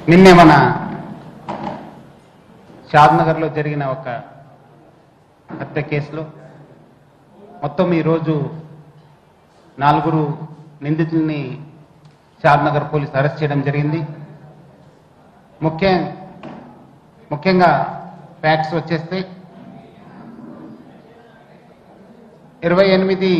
నిన్నే మన షాద్నగర్లో జరిగిన ఒక హత్య కేసులో మొత్తం ఈరోజు నాలుగురు నిందితుల్ని షాద్నగర్ పోలీసు అరెస్ట్ చేయడం జరిగింది ముఖ్య ముఖ్యంగా ఫ్యాక్ట్స్ వచ్చేస్తే ఇరవై ఎనిమిది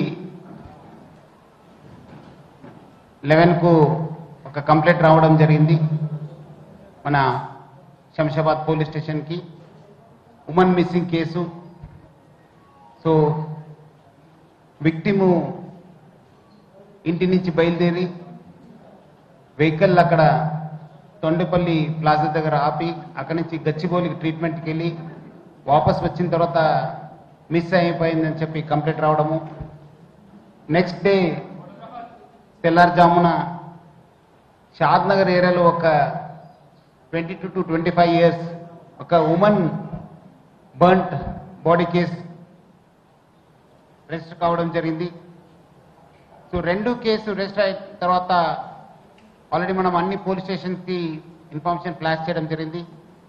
లెవెన్కు ఒక కంప్లైంట్ రావడం జరిగింది మన శంషాబాద్ పోలీస్ స్టేషన్కి woman missing case so victim ఇంటి నుంచి బయలుదేరి వెహికల్ అక్కడ తొండపల్లి ప్లాజా దగ్గర ఆపి అక్కడి నుంచి గచ్చిబౌలికి ట్రీట్మెంట్కి వెళ్ళి వాపస్ వచ్చిన తర్వాత మిస్ అయిపోయిందని చెప్పి కంప్లైంట్ రావడము నెక్స్ట్ డే తెల్లారుజామున షాద్ నగర్ ఏరియాలో ఒక twenty two to twenty five years ఒక woman burnt body case rest కావడం జరిగింది సో రెండు కేసు రెస్ట్ అయిన తర్వాత ఆల్రెడీ మనం అన్ని పోలీస్ స్టేషన్కి ఇన్ఫర్మేషన్ ఫ్లాష్ చేయడం జరిగింది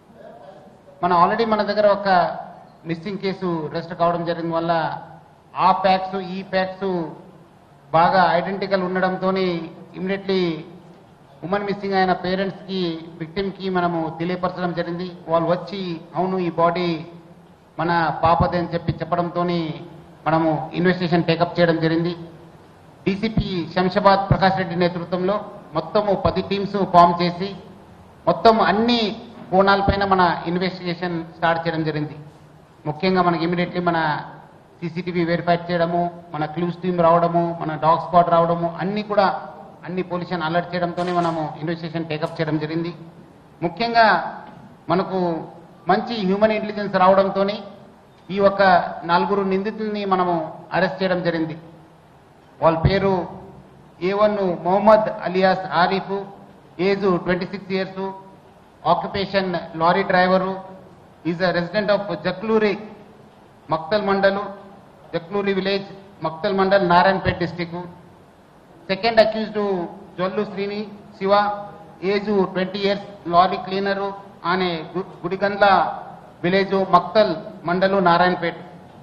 మనం ఆల్రెడీ మన దగ్గర ఒక మిస్సింగ్ కేసు రెస్ట్ కావడం జరిగిన వల్ల ఆ ప్యాక్స్ ఈ ప్యాక్స్ బాగా ఐడెంటికల్ ఉండడంతో ఇమీడియట్లీ ఉమెన్ మిస్సింగ్ అయిన పేరెంట్స్కి విక్టిమ్కి మనము తెలియపరచడం జరిగింది వాళ్ళు వచ్చి అవును ఈ బాడీ మన పాపదే అని చెప్పి చెప్పడంతో మనము ఇన్వెస్టిగేషన్ టేకప్ చేయడం జరిగింది డీసీపీ శంషాబాద్ ప్రకాష్ రెడ్డి నేతృత్వంలో మొత్తము పది టీమ్స్ ఫామ్ చేసి మొత్తం అన్ని కోణాలపైన మన ఇన్వెస్టిగేషన్ స్టార్ట్ చేయడం జరిగింది ముఖ్యంగా మనకి ఇమీడియట్లీ మన సీసీటీవీ వెరిఫై చేయడము మన క్లూస్ టీమ్ రావడము మన డాగ్ స్క్వాడ్ రావడము అన్ని కూడా అన్ని పోలీసులను అలర్ట్ చేయడంతోనే మనము ఇన్వెస్టిగేషన్ టేకప్ చేయడం జరిగింది ముఖ్యంగా మనకు మంచి హ్యూమన్ ఇంటెలిజెన్స్ రావడంతో ఈ యొక్క నలుగురు నిందితుల్ని మనము అరెస్ట్ చేయడం జరిగింది వాళ్ళ పేరు A one Mohammed alias Arif age twenty six years occupation lorry driver is a resident of Jakluri Maktal mandal Jakluri village Maktal mandal Narayanpet district second accused Jollu Srini Shiva age twenty years lorry cleaner అనే గు- Gudigandla village Maktal mandal Narayanpet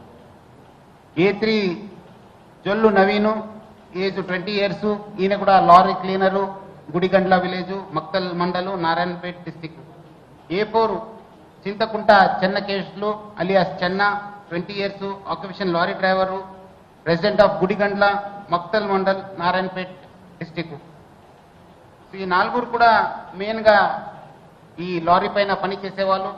A three Jollu Naveen age twenty years ఈయన కూడా lorry cleaner Gudigandla village Maktal mandal Narayanpet district A four Chintakunta Chenna Kesulu alias Chenna twenty years occupation lorry driver resident of Gudigandla Maktal mandal Narayanpet district ఈ నాలుగురు కూడా మెయిన్గా ఈ lorry పైన పని చేసేవాళ్ళు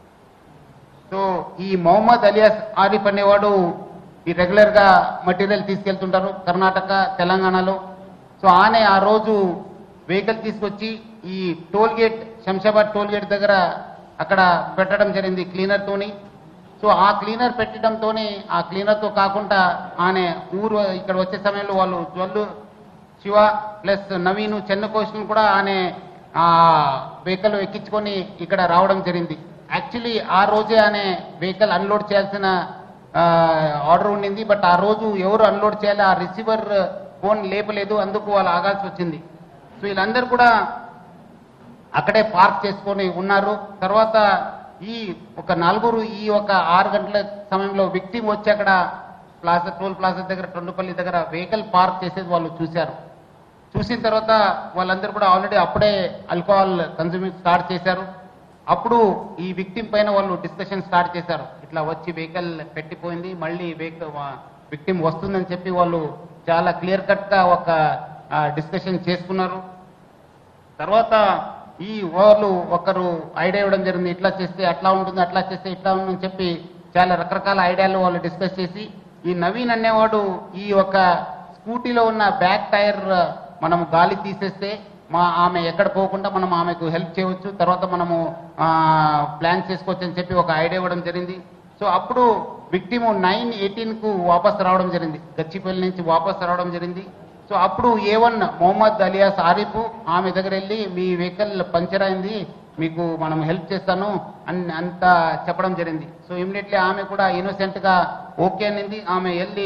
సో ఈ మొహమ్మద్ అలియాస్ ఆరిఫ్ అనేవాడు ఈ రెగ్యులర్ గా మటీరియల్ తీసుకెళ్తుంటారు కర్ణాటక తెలంగాణలో సో ఆనే ఆ రోజు వెహికల్ తీసుకొచ్చి ఈ toll gate Shamshabad toll gate దగ్గర అక్కడ పెట్టడం జరిగింది క్లీనర్ తోని సో ఆ క్లీనర్ పెట్టడంతోనే ఆ క్లీనర్ తో కాకుండా ఆనే ఊరు ఇక్కడ వచ్చే సమయంలో వాళ్ళు జొల్లు శివ ప్లస్ నవీను చెన్నకోశను కూడా ఆనే ఆ వెహికల్ ఎక్కించుకొని ఇక్కడ రావడం జరిగింది యాక్చువల్లీ ఆ రోజే అనే వెహికల్ అన్లోడ్ చేయాల్సిన ఆర్డర్ ఉండింది బట్ ఆ రోజు ఎవరు అన్లోడ్ చేయాలి ఆ రిసీవర్ ఫోన్ లేపలేదు అందుకు వాళ్ళు ఆగాల్సి వచ్చింది సో వీళ్ళందరూ కూడా అక్కడే పార్క్ చేసుకొని ఉన్నారు తర్వాత ఈ ఒక నలుగురు ఈ ఒక ఆరు గంటల సమయంలో విక్టిమ్ వచ్చి అక్కడ ప్లాజా టోల్ ప్లాజా దగ్గర టొండుపల్లి దగ్గర వెహికల్ పార్క్ చేసేది వాళ్ళు చూశారు చూసిన తర్వాత వాళ్ళందరూ కూడా ఆల్రెడీ అప్పుడే ఆల్కహాల్ కన్సూమింగ్ స్టార్ట్ చేశారు అప్పుడు ఈ విక్టిమ్ పైన వాళ్ళు డిస్కషన్ స్టార్ట్ చేశారు ఇట్లా వచ్చి వెహికల్ పెట్టిపోయింది మళ్ళీ వెహికల్ విక్టిమ్ వస్తుందని చెప్పి వాళ్ళు చాలా క్లియర్ కట్ గా ఒక డిస్కషన్ చేసుకున్నారు తర్వాత ఈ వాళ్ళు ఒకరు ఐడియా ఇవ్వడం జరిగింది ఇట్లా చేస్తే అట్లా ఉంటుంది అట్లా చేస్తే ఇట్లా ఉంటుందని చెప్పి చాలా రకరకాల ఐడియాలు వాళ్ళు డిస్కస్ చేసి ఈ నవీన్ అనేవాడు ఈ ఒక స్కూటీలో ఉన్న బ్యాక్ టైర్ మనము గాలి తీసేస్తే మా ఆమె ఎక్కడ పోకుండా మనం ఆమెకు హెల్ప్ చేయవచ్చు తర్వాత మనము ప్లాన్ చేసుకోవచ్చు అని చెప్పి ఒక ఐడియా ఇవ్వడం జరిగింది సో అప్పుడు విక్టిమ్ నైన్ ఎయిటీన్ కు వాపస్ రావడం జరిగింది గచ్చిపల్లి నుంచి వాపస్ రావడం జరిగింది సో అప్పుడు A one Mohammed alias Arif ఆమె దగ్గర వెళ్ళి మీ వెహికల్ పంచర్ అయింది మీకు మనం హెల్ప్ చేస్తాను అని అంత చెప్పడం జరిగింది సో ఇమీడియట్లీ ఆమె కూడా ఇన్నోసెంట్ గా ఓకే అనింది ఆమె వెళ్ళి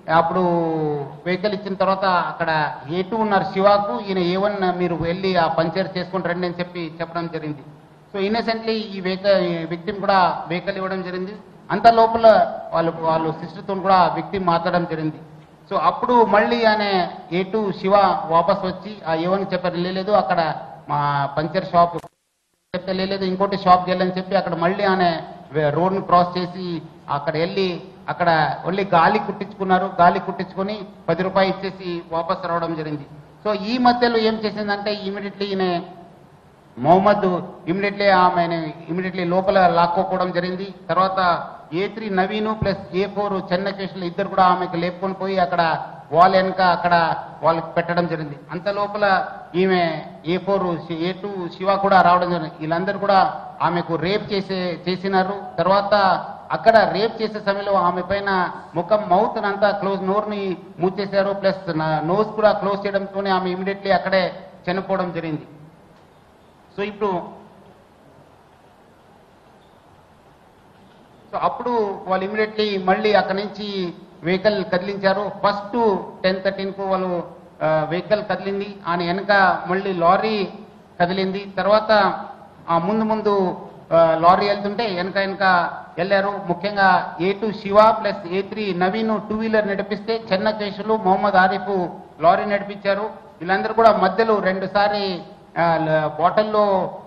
అప్పుడు వెహికల్ ఇచ్చిన తర్వాత అక్కడ ఏ టూ ఉన్నారు శివాకు ఈయన ఏ వన్ మీరు వెళ్ళి ఆ పంచర్ చేసుకుని రండి అని చెప్పి చెప్పడం జరిగింది సో ఇన్నసెంట్లీ ఈ వెహికల్ విక్టిమ్ కూడా వెహికల్ ఇవ్వడం జరిగింది అంత లోపల వాళ్ళు వాళ్ళు సిస్టర్తో కూడా విక్టిమ్ మాట్లాడడం జరిగింది సో అప్పుడు మళ్ళీ ఆయన ఏ టూ శివ వాపస్ వచ్చి ఆ ఏవని చెప్పారు లేదు అక్కడ మా పంచర్ షాప్ చెప్తే లేదు ఇంకోటి షాప్కి వెళ్ళని చెప్పి అక్కడ మళ్ళీ ఆయన రోడ్ను క్రాస్ చేసి అక్కడ వెళ్ళి అక్కడ ఓన్లీ గాలి కుట్టించుకున్నారు గాలి కుట్టించుకొని పది రూపాయలు ఇచ్చేసి వాపస్ రావడం జరిగింది సో ఈ మధ్యలో ఏం చేసిందంటే ఇమీడియట్లీ ఈయన మొహమ్మద్ ఇమీడియట్లీ ఆమెను ఇమీడియట్లీ లోపల లాక్కోపోవడం జరిగింది తర్వాత A three Naveen plus A four Chennakeshavulu ఇద్దరు కూడా ఆమెకు లేపుకొని పోయి అక్కడ వాళ్ళ వెనక అక్కడ వాళ్ళకి పెట్టడం జరిగింది అంత లోపల ఈమె A four A two Shiva కూడా రావడం జరిగింది వీళ్ళందరూ కూడా ఆమెకు రేప్ చేసే చేసినారు తర్వాత అక్కడ రేప్ చేసే సమయంలో ఆమె పైన ముఖం మౌత్ అంతా క్లోజ్ నోరుని మూసేశారు ప్లస్ నోస్ కూడా క్లోజ్ చేయడంతోనే ఆమె ఇమీడియట్లీ అక్కడే చనిపోవడం జరిగింది సో ఇప్పుడు సో అప్పుడు వాళ్ళు ఇమీడియట్లీ మళ్ళీ అక్కడి నుంచి వెహికల్ కదిలించారు ఫస్ట్ టెన్ థర్టీన్కు వాళ్ళు వెహికల్ కదిలింది ఆయన వెనక మళ్ళీ లారీ కదిలింది తర్వాత ఆ ముందు ముందు ఆ, లారీ వెళ్తుంటే వెనక వెనక వెళ్ళారు ముఖ్యంగా A two Shiva plus A three Naveen two wheeler నడిపిస్తే చెన్నకేశులు మొహమ్మద్ ఆరిఫ్ లారీ నడిపించారు వీళ్ళందరూ కూడా మధ్యలో రెండు సారి బాటిల్లో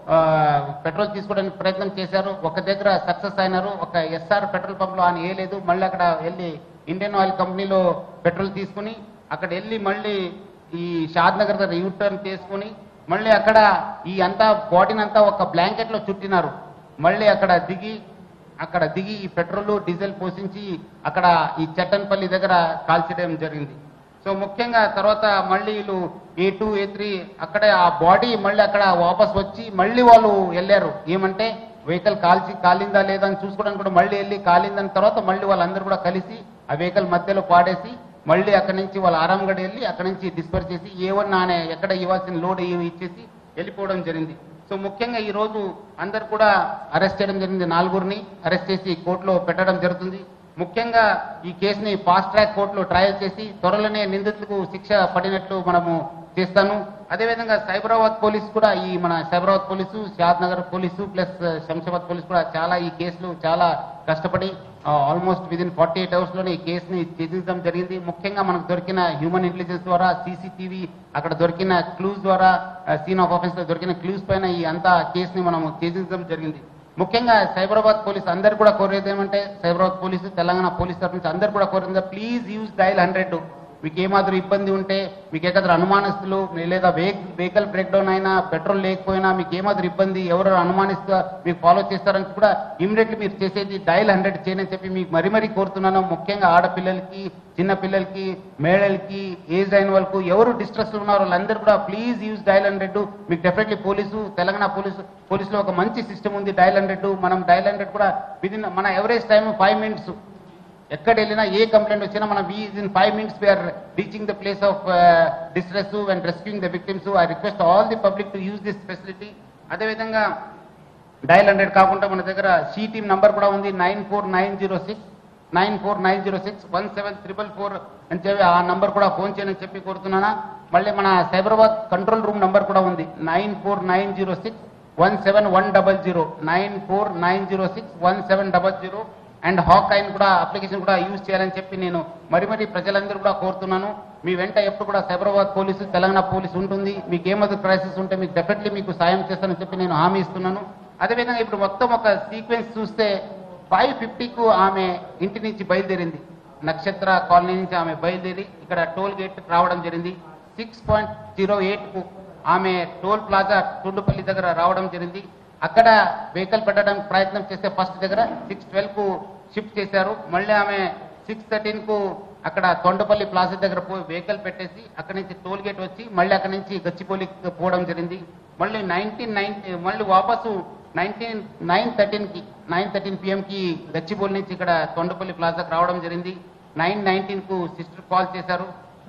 పెట్రోల్ తీసుకోవడానికి ప్రయత్నం చేశారు ఒక దగ్గర సక్సెస్ అయినారు ఒక ఎస్ఆర్ పెట్రోల్ పంప్ లో ఆయన వేయలేదు మళ్ళీ అక్కడ వెళ్ళి ఇండియన్ ఆయిల్ కంపెనీలో పెట్రోల్ తీసుకుని అక్కడ వెళ్ళి మళ్ళీ ఈ షాద్ నగర్ దగ్గర యూ టర్న్ చేసుకుని మళ్ళీ అక్కడ ఈ అంతా బాడీని అంతా ఒక బ్లాంకెట్ లో చుట్టినారు మళ్ళీ అక్కడ దిగి అక్కడ దిగి ఈ పెట్రోల్ డీజిల్ పోషించి అక్కడ ఈ చట్టన్పల్లి దగ్గర కాల్చడం జరిగింది సో ముఖ్యంగా తర్వాత మళ్ళీ వీళ్ళు ఏ టూ ఏ త్రీ అక్కడే ఆ బాడీ మళ్ళీ అక్కడ వాపస్ వచ్చి మళ్ళీ వాళ్ళు వెళ్ళారు ఏమంటే వెహికల్ కాల్చి కాలిందా లేదా అని చూసుకోవడానికి కూడా మళ్ళీ వెళ్ళి కాలిందని తర్వాత మళ్ళీ వాళ్ళందరూ కూడా కలిసి ఆ వెహికల్ మధ్యలో పాడేసి మళ్ళీ అక్కడి నుంచి వాళ్ళు ఆరాంగడ్ వెళ్ళి అక్కడి నుంచి డిస్పర్ చేసి ఏ వన్ ఆనే ఎక్కడ ఇవ్వాల్సిన లోడ్ ఇచ్చేసి వెళ్ళిపోవడం జరిగింది సో ముఖ్యంగా ఈ రోజు అందరు కూడా అరెస్ట్ చేయడం జరిగింది నాలుగురిని అరెస్ట్ చేసి కోర్టులో పెట్టడం జరుగుతుంది ముఖ్యంగా ఈ కేసుని ఫాస్ట్ ట్రాక్ కోర్టులో ట్రయల్ చేసి త్వరలోనే నిందితులకు శిక్ష పడినట్లు మనము చేస్తాను అదేవిధంగా సైబరాబాద్ పోలీస్ కూడా ఈ మన Cyberabad police Shadnagar police plus Shamshabad police కూడా చాలా ఈ కేసులు చాలా కష్టపడి almost within forty eight hours లోనే ఈ కేసుని ఛేదించడం జరిగింది ముఖ్యంగా మనకు దొరికిన హ్యూమన్ ఇంటెలిజెన్స్ ద్వారా సీసీటీవీ అక్కడ దొరికిన క్లూస్ ద్వారా సీన్ ఆఫ్ ఆఫెన్స్ లో దొరికిన క్లూస్ పైన ఈ అంతా కేసుని మనము ఛేదించడం జరిగింది ముఖ్యంగా సైబరాబాద్ పోలీస్ అందరు కూడా కోరేది ఏమంటే సైబరాబాద్ పోలీసు తెలంగాణ పోలీస్ తరఫు నుంచి అందరు కూడా కోరింది ప్లీజ్ యూజ్ డైల్ హండ్రెడ్ మీకు ఏమాత్రం ఇబ్బంది ఉంటే మీకు ఏకాద్ర అనుమానస్తులు లేదా వెహికల్ బ్రేక్ డౌన్ అయినా పెట్రోల్ లేకపోయినా మీకు ఏమాత్రం ఇబ్బంది ఎవరు అనుమానిస్తా మీకు ఫాలో చేస్తారని కూడా ఇమీడియట్లీ మీరు చేసేది డైల్ హండ్రెడ్ చేయని చెప్పి మీకు మరీ మరీ కోరుతున్నాను ముఖ్యంగా ఆడపిల్లలకి చిన్న పిల్లలకి మేళలకి ఏజ్ అయిన వాళ్ళకు ఎవరు డిస్ట్రెస్ ఉన్నారో వాళ్ళందరూ కూడా ప్లీజ్ యూజ్ డైల్ హండ్రెడ్ మీకు డెఫినెట్లీ పోలీసు తెలంగాణ పోలీసు పోలీసులో ఒక మంచి సిస్టమ్ ఉంది డైల్ హండ్రెడ్ మనం డైల్ హండ్రెడ్ కూడా విదిన్ మన ఎవరేజ్ టైం ఫైవ్ మినిట్స్ ఎక్కడ వెళ్ళినా ఏ కంప్లైంట్ వచ్చినా మనం in five minutes we are reaching the place of distress and rescuing the victims I request all the public to use this facility అదేవిధంగా dial hundred కాకుండా మన దగ్గర సి టీమ్ నంబర్ కూడా ఉంది nine four nine zero six nine four nine zero six one seven triple four అని చెప్పి ఆ number కూడా ఫోన్ చేయని చెప్పి కోరుతున్నానా మళ్ళీ మన సైబరాబాద్ కంట్రోల్ రూమ్ నంబర్ కూడా ఉంది nine four nine zero six one seven one double zero nine four nine zero six one seven double zero and Hawk Eye కూడా అప్లికేషన్ కూడా యూజ్ చేయాలని చెప్పి నేను మరి మరి ప్రజలందరూ కూడా కోరుతున్నాను మీ వెంట ఎప్పుడు కూడా సైబరాబాద్ పోలీసు తెలంగాణ పోలీసు ఉంటుంది మీకు ఏమదో క్రైసిస్ ఉంటే మీకు డెఫినెట్లీ మీకు సాయం చేస్తానని చెప్పి నేను హామీ ఇస్తున్నాను అదేవిధంగా ఇప్పుడు మొత్తం ఒక సీక్వెన్స్ చూస్తే ఫైవ్ ఫిఫ్టీకు ఆమె ఇంటి నుంచి బయలుదేరింది నక్షత్ర కాలనీ నుంచి ఆమె బయలుదేరి ఇక్కడ టోల్ గేట్ రావడం జరిగింది సిక్స్ పాయింట్ జీరో కు ఆమె టోల్ ప్లాజా టుండుపల్లి దగ్గర రావడం జరిగింది అక్కడ వెహికల్ పెట్టడానికి ప్రయత్నం చేస్తే ఫస్ట్ దగ్గర సిక్స్ కు షిఫ్ట్ చేశారు మళ్ళీ ఆమె సిక్స్ కు అక్కడ తొండపల్లి ప్లాజా దగ్గర పోయి వెహికల్ పెట్టేసి అక్కడి నుంచి టోల్ గేట్ వచ్చి మళ్ళీ అక్కడి నుంచి గచ్చిపోలికి పోవడం జరిగింది మళ్ళీ నైన్టీన్ నైన్ మళ్ళీ వాపసు నైన్టీన్ నైన్ థర్టీన్కి నైన్ థర్టీన్ పిఎంకి గచ్చిబౌలి నుంచి ఇక్కడ తొండపల్లి ప్లాజాకి రావడం జరిగింది నైన్ నైన్టీన్కు సిస్టర్ కాల్ చేశారు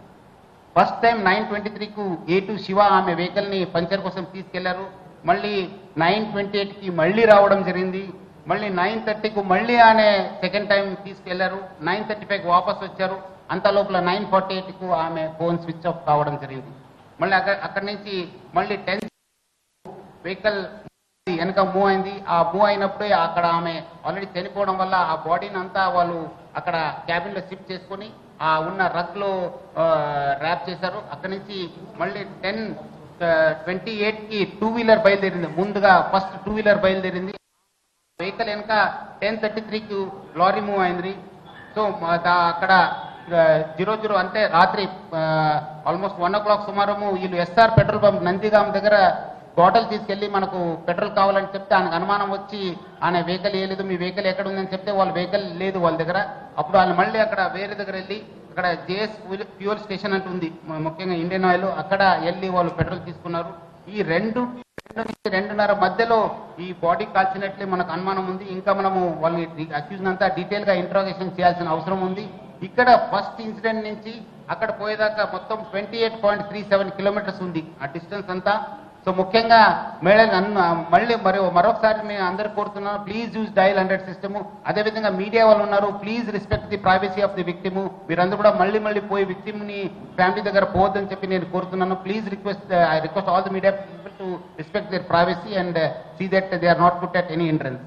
ఫస్ట్ టైం నైన్ ట్వంటీ త్రీకు ఏ టు శివ ఆమె వెహికల్ని పంచర్ కోసం తీసుకెళ్లారు మళ్ళీ నైన్ ట్వంటీ ఎయిట్కి మళ్ళీ రావడం జరిగింది మళ్ళీ నైన్ థర్టీకు మళ్ళీ ఆమె సెకండ్ టైం తీసుకెళ్లారు నైన్ థర్టీ ఫైవ్ వాపస్ వచ్చారు అంత లోపల నైన్ ఫార్టీ ఎయిట్కు ఆమె ఫోన్ స్విచ్ ఆఫ్ కావడం జరిగింది మళ్ళీ అక్కడ అక్కడి నుంచి మళ్ళీ టెన్ వెహికల్ వెనక మూవ్ అయింది ఆ మూవ్ అయినప్పుడే అక్కడ ఆమె ఆల్రెడీ చనిపోవడం వల్ల ఆ బాడీని అంతా వాళ్ళు అక్కడ క్యాబిన్ లో షిఫ్ట్ చేసుకొని ఆ ఉన్న రగ్ లో ర్యాప్ చేశారు అక్కడి నుంచి మళ్ళీ టెన్ ట్వంటీ ఎయిట్ కి టూ వీలర్ బయలుదేరింది ముందుగా ఫస్ట్ టూ వీలర్ బయలుదేరింది వెహికల్ వెనక టెన్ థర్టీ త్రీకి లారీ మూవ్ అయింది సో మా దా- అక్కడ జీరో జీరో అంటే రాత్రి ఆల్మోస్ట్ వన్ ఓ క్లాక్ సుమారము వీళ్ళు ఎస్ఆర్ పెట్రోల్ పంప్ నందిగాం దగ్గర బాటిల్ తీసుకెళ్లి మనకు పెట్రోల్ కావాలని చెప్తే ఆయనకు అనుమానం వచ్చి ఆయన వెహికల్ వేయలేదు మీ వెహికల్ ఎక్కడ ఉందని చెప్తే వాళ్ళ వెహికల్ లేదు వాళ్ళ దగ్గర అప్పుడు వాళ్ళు మళ్ళీ అక్కడ వేరే దగ్గర వెళ్ళి అక్కడ జేఎస్ ఫ్యూయల్ స్టేషన్ అంటూ ఉంది ము- ముఖ్యంగా ఇండియన్ ఆయిల్ అక్కడ వెళ్ళి వాళ్ళు పెట్రోల్ తీసుకున్నారు ఈ రెండు రెండు నుంచి రెండున్నర మధ్యలో ఈ బాడీ కాల్చినట్లే మనకు అనుమానం ఉంది ఇంకా మనము వాళ్ళని అక్యూజ్ అంతా డీటెయిల్ గా ఇంట్రాగేషన్ చేయాల్సిన అవసరం ఉంది ఇక్కడ ఫస్ట్ ఇన్సిడెంట్ నుంచి అక్కడ పోయేదాకా మొత్తం twenty eight point three seven kilometres ఉంది ఆ డిస్టెన్స్ అంతా సో ముఖ్యంగా మేడం అన్న మళ్ళీ మరి మరొకసారి మేము అందరు కోరుతున్నాను please use dial hundred system అదేవిధంగా మీడియా వాళ్ళు ఉన్నారు please respect the privacy of the victim మీరందరూ కూడా మళ్ళీ మళ్ళీ పోయి victim ని ఫ్యామిలీ దగ్గర పోవద్దని చెప్పి నేను కోరుతున్నాను please request I request all the media people to respect their privacy and see that they are not put at any entrance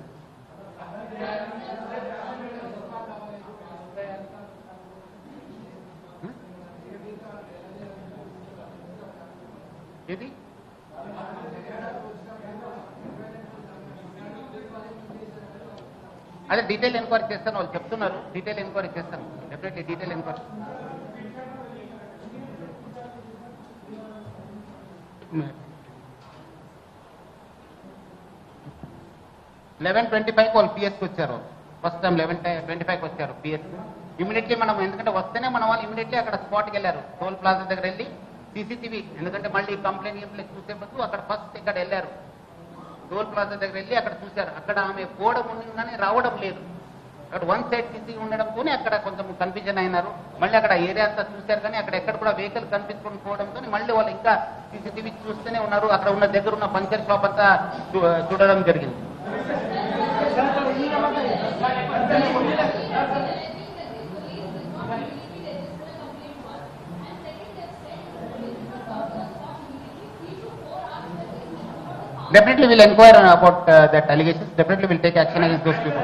ఏది అదే డీటెయిల్ ఎంక్వైరీ చేస్తాను వాళ్ళు చెప్తున్నారు డీటెయిల్ ఎంక్వైరీ చేస్తాను definitely detail enquiry eleven twenty five వాళ్ళు పిఎస్కి వచ్చారు first time eleven twenty ఫైవ్కి వచ్చారు పిఎస్ ఇమీడియట్లీ మనం ఎందుకంటే వస్తేనే మన వాళ్ళు ఇమీడియట్లీ అక్కడ స్పాట్కి వెళ్ళారు టోల్ ప్లాజా దగ్గర వెళ్ళి సీసీటీవీ ఎందుకంటే మళ్ళీ కంప్లైంట్ కంప్లైంట్ చూసే బదులు అక్కడ ఫస్ట్ ఇక్కడ వెళ్ళారు టోల్ ప్లాజా దగ్గర వెళ్ళి అక్కడ చూశారు అక్కడ ఆమె పోవడం ఉంది కానీ రావడం లేదు అక్కడ వన్ సైడ్ సీసీ ఉండడంతోనే అక్కడ కొంచెం కన్ఫ్యూజన్ అయినారు మళ్ళీ అక్కడ ఏరియా అంతా చూశారు కానీ అక్కడ ఎక్కడ కూడా వెహికల్ కనిపించుకొని పోవడంతో మళ్ళీ వాళ్ళు ఇంకా సీసీటీవీ చూస్తూనే ఉన్నారు అక్కడ ఉన్న దగ్గర ఉన్న పంచర్ షాప్ అంతా చూ- చూడడం జరిగింది Definitely we'll inquire about uh, that allegations. Definitely we'll take action against those people.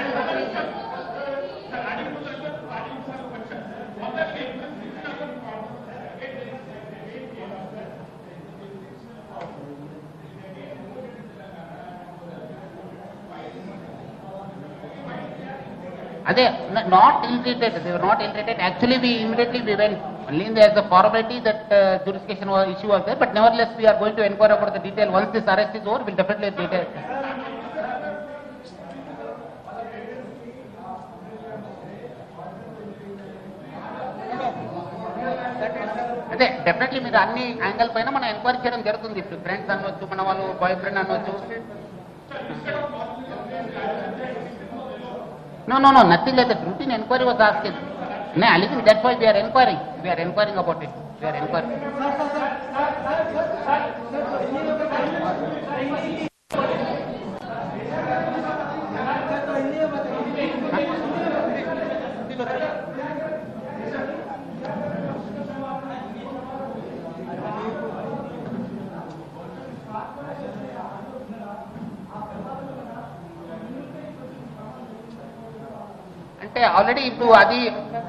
అదే not ill-treated they not ill-treated actually we immediately we went only in the as a formality that uh, jurisdiction was issue was there but nevertheless we are going to inquire about the detail once this arrest is over we'll definitely detail అదే definitely మీరు అన్ని angle పైన మనం enquiry చేయడం జరుగుతుంది ఇప్పుడు friends అనవచ్చు మన వాళ్ళు బాయ్ ఫ్రెండ్ అనవచ్చు No, no, no, nothing like that. Routine inquiry was asked. No, I think that's why we are inquiring. We are inquiring about it. We are inquiring. అంటే ఆల్రెడీ ఇప్పుడు అది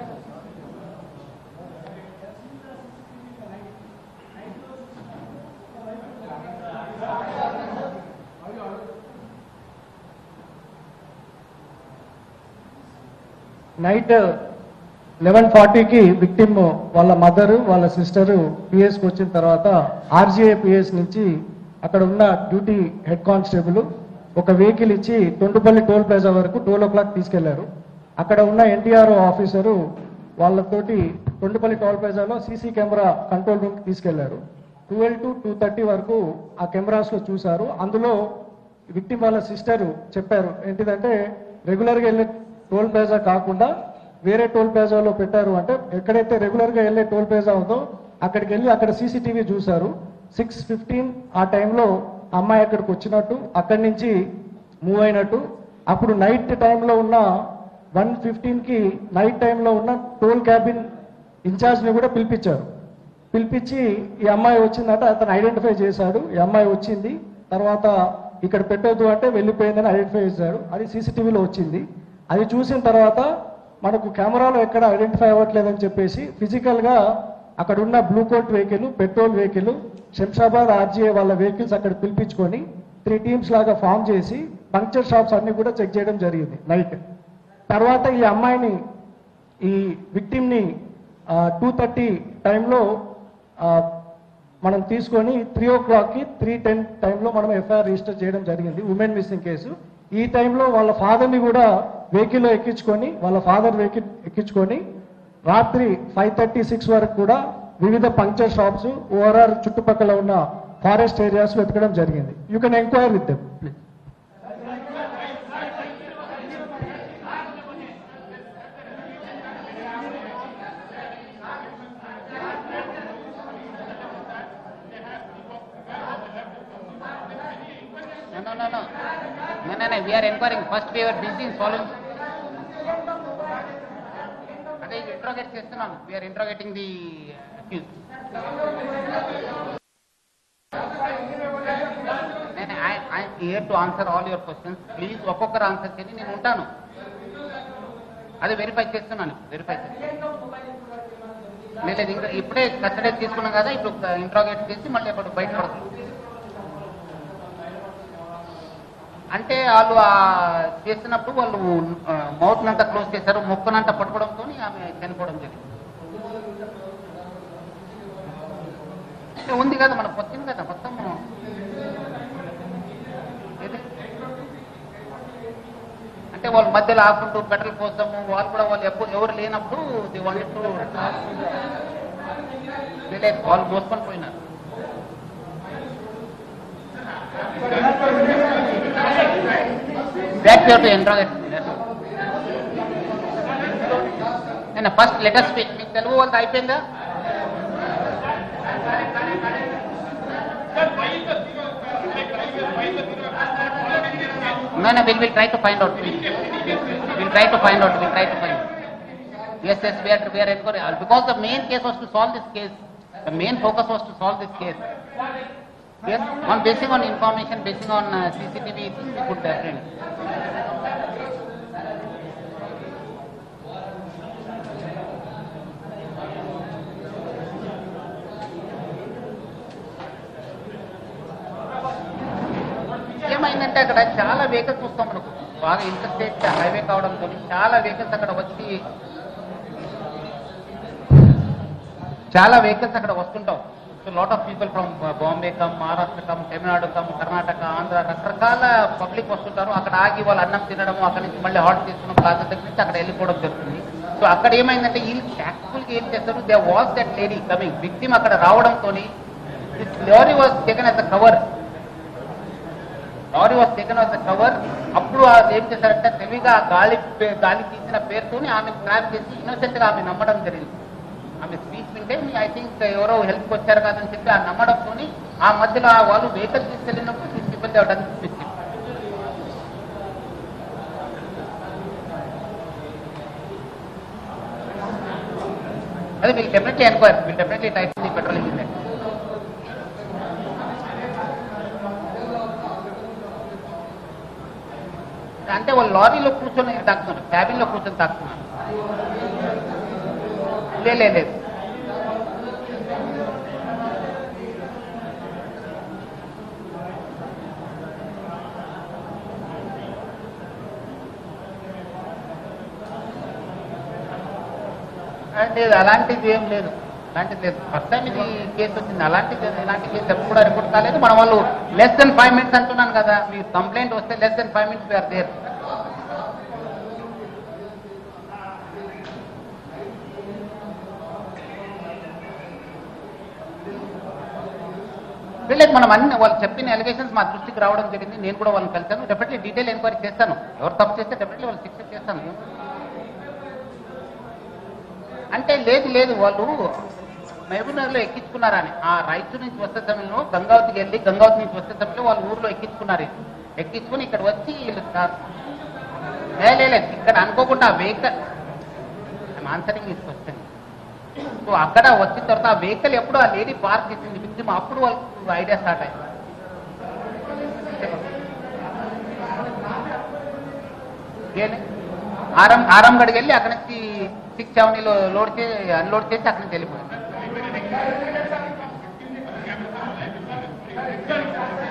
నైట్ లెవెన్ ఫార్టీకి victim వాళ్ళ mother వాళ్ళ sister పిఎస్కి వచ్చిన తర్వాత RGA PS నుంచి అక్కడ ఉన్న డ్యూటీ హెడ్ కానిస్టేబుల్ ఒక వెహికల్ ఇచ్చి తొండుపల్లి టోల్ ప్లాజా వరకు టోల్ ఓ క్లాక్ తీసుకెళ్లారు అక్కడ ఉన్న ఎన్టీఆర్ ఆఫీసరు వాళ్ళతోటి తొండుపల్లి టోల్ ప్లాజాలో సీసీ కెమెరా కంట్రోల్ రూమ్కి తీసుకెళ్లారు ట్వెల్వ్ టు టూ థర్టీ వరకు ఆ కెమెరాస్లో చూశారు అందులో విక్టిమ్ వాళ్ళ సిస్టర్ చెప్పారు ఏంటిదంటే రెగ్యులర్గా వెళ్ళే టోల్ ప్లాజా కాకుండా వేరే టోల్ ప్లాజాలో పెట్టారు అంటే ఎక్కడైతే రెగ్యులర్గా వెళ్ళే టోల్ ప్లాజా ఉందో అక్కడికి వెళ్ళి అక్కడ సీసీటీవీ చూశారు సిక్స్ ఫిఫ్టీన్ ఆ టైంలో అమ్మాయి అక్కడికి వచ్చినట్టు అక్కడి నుంచి మూవ్ అయినట్టు అప్పుడు నైట్ టైంలో ఉన్న వన్ ఫిఫ్టీన్కి నైట్ టైంలో ఉన్న టోల్ క్యాబిన్ ఇన్ఛార్జ్ని కూడా పిలిపించారు పిలిపించి ఈ అమ్మాయి వచ్చిందంటే అతను ఐడెంటిఫై చేశాడు ఈ అమ్మాయి వచ్చింది తర్వాత ఇక్కడ పెట్టొద్దు అంటే వెళ్ళిపోయిందని ఐడెంటిఫై చేశాడు అది సీసీటీవీలో వచ్చింది అది చూసిన తర్వాత మనకు కెమెరాలో ఎక్కడ ఐడెంటిఫై అవ్వట్లేదని చెప్పేసి ఫిజికల్గా అక్కడ ఉన్న blue colt vehicle patrol vehicle Shamshabad RGA వాళ్ళ వెహికల్స్ అక్కడ పిలిపించుకొని త్రీ టీమ్స్ లాగా ఫామ్ చేసి పంక్చర్ షాప్స్ అన్ని కూడా చెక్ చేయడం జరిగింది నైట్ తర్వాత ఈ అమ్మాయిని ఈ విక్టిమ్ని టూ థర్టీ టైంలో మనం తీసుకొని త్రీ ఓ క్లాక్కి త్రీ టెన్ టైంలో మనం ఎఫ్ఐఆర్ రిజిస్టర్ చేయడం జరిగింది ఉమెన్ మిస్సింగ్ కేసు ఈ టైంలో వాళ్ళ ఫాదర్ని కూడా వెహికల్లో ఎక్కించుకొని వాళ్ళ ఫాదర్ వెహికల్ ఎక్కించుకొని రాత్రి ఫైవ్ థర్టీ సిక్స్ వరకు కూడా వివిధ పంక్చర్ షాప్స్ ఓఆర్ఆర్ చుట్టుపక్కల ఉన్న ఫారెస్ట్ ఏరియాస్ వెతకడం జరిగింది you can enquire with them please No, no, no, no. No, no, no. We are inquiring. First, we are busy in following. అదే ఇంట్రోగేట్ చేస్తున్నాను we are interrogating the accuse నేను I here to answer all your questions please ఒక్కొక్కరు answer చేయండి నేను ఉంటాను అది verify చేస్తున్నాను verify చేస్తున్నాను లేదు ఇంకా ఇప్పుడే కస్టడీ తీసుకున్నాం కదా ఇప్పుడు ఇంట్రోగేట్ చేసి మళ్ళీ అప్పుడు బయట పడుతుంది అంటే వాళ్ళు ఆ చేస్తున్నప్పుడు వాళ్ళు మౌత్ అంతా క్లోజ్ చేశారు ముక్కునంతా పట్టుకోవడంతో ఆమె చనిపోవడం జరిగింది అంటే ఉంది కదా మనకు వచ్చింది కదా మొత్తం ఏది? అంటే వాళ్ళు మధ్యలో ఆకుంటూ పెట్రోల్ కోసము వాళ్ళు కూడా వాళ్ళు ఎప్పుడు ఎవరు లేనప్పుడు ది వాంటెడ్ టు లేదు వాళ్ళు మోసుకొని పోయినారు that you have to interrogate. నేను ఫస్ట్ లెటర్ స్పీక్ మీకు తెలుగు వాళ్ళది అయిపోయిందా No, no, we'll, we'll try to find out. We'll, we'll try to find out. We'll try to find. Yes, yes, we are, we are inquiring. Because the main case was to solve this case. The main focus was to solve this case. Yes, on basing on information, basing on uh, CCTV, we could definitely. ఏమైందంటే అక్కడ చాలా vehicles చూస్తాం మనకు బాగా interstate highway కావడంతో చాలా vehicles అక్కడ వచ్చి చాలా వెహికల్స్ అక్కడ వస్తుంటాం so lot of people from Bombay come Maharashtra come Tamil Nadu come Karnataka Andhra రకరకాల పబ్లిక్ వస్తుంటారు అక్కడ ఆగి వాళ్ళు అన్నం తినడం అక్కడ నుంచి మళ్ళీ హాట్ తీసుకున్న ప్లాజా దగ్గర నుంచి అక్కడ వెళ్ళిపోవడం జరుగుతుంది సో అక్కడ ఏమైందంటే వీళ్ళు యాక్చువల్గా ఏం చేస్తారు they was that lady coming victim అక్కడ రావడంతో this lorry was taken as a cover lorry was taken as a cover అప్పుడు అది ఏం చేశారంటే తెలివిగా ఆ గాలి పే- గాలి తీసిన పేరుతోని ఆమె ట్రాప్ చేసి ఇన్నోసెంట్ గా ఆమె నమ్మడం జరిగింది ఆమె స్పీచ్ వింటే ఐ థింక్ ఎవరో హెల్ప్ వచ్చారు కాదని చెప్పి ఆ నమ్మడంతో ఆ మధ్యలో ఆ వాళ్ళు వెహికల్ తీసుకెళ్ళినప్పుడు తీసుకు ఇబ్బంది అవడానికి చూపించింది అది వీళ్ళు డెఫినెట్లీ ఎన్క్వైర్ వీళ్ళు definitely type the petrol engine అంటే వాళ్ళు లారీలో కూర్చొని తాకుతున్నారు క్యాబిన్ లో కూర్చొని తాకుతున్నారు లే లే, లేదు అంటే అలాంటిది ఏం లేదు అలాంటిది లేదు ఫస్ట్ టైం ఇది కేసు వచ్చింది అలాంటిది ఇలాంటి కేసు ఎప్పుడు కూడా రిపోర్ట్ కాలేదు మన వాళ్ళు లెస్ దెన్ ఫైవ్ మినిట్స్ అంటున్నాను కదా మీ కంప్లైంట్ వస్తే less then five minutes we are there వీళ్ళకి మనం అన్ని వాళ్ళు చెప్పిన ఎలిగేషన్స్ మా దృష్టికి రావడం జరిగింది నేను కూడా వాళ్ళని కలిసాను డెఫినెట్లీ డీటెయిల్ ఎంక్వైరీ చేస్తాను ఎవరు తప్పు చేస్తే డెఫినెట్లీ వాళ్ళు శిక్ష చేస్తాను అంటే లేదు లేదు వాళ్ళు మహబూబ్నగర్లో ఎక్కించుకున్నారని ఆ రైతు నుంచి వస్తే సమయంలో గంగావతికి వెళ్ళి గంగావతి నుంచి వస్తే సమయంలో వాళ్ళు ఊర్లో ఎక్కించుకున్నారు ఎక్కించుకుని ఇక్కడ వచ్చి వీళ్ళు లే, లే, లే, ఇక్కడ అనుకోకుండా vehicle answering is question so అక్కడ వచ్చిన తర్వాత ఆ వెహికల్ ఎప్పుడు ఆ లేడీ పార్క్ చేసింది విక్టిమ్ అప్పుడు వాళ్ళకి ఐడియా స్టార్ట్ అయింది ఏని? ఆరం ఆరం గడికి వెళ్ళి అక్కడి నుంచి సిక్స్ సెవెన్లో లోడ్ చేసి అన్లోడ్ చేసి అక్కడి నుంచి వెళ్ళిపోయింది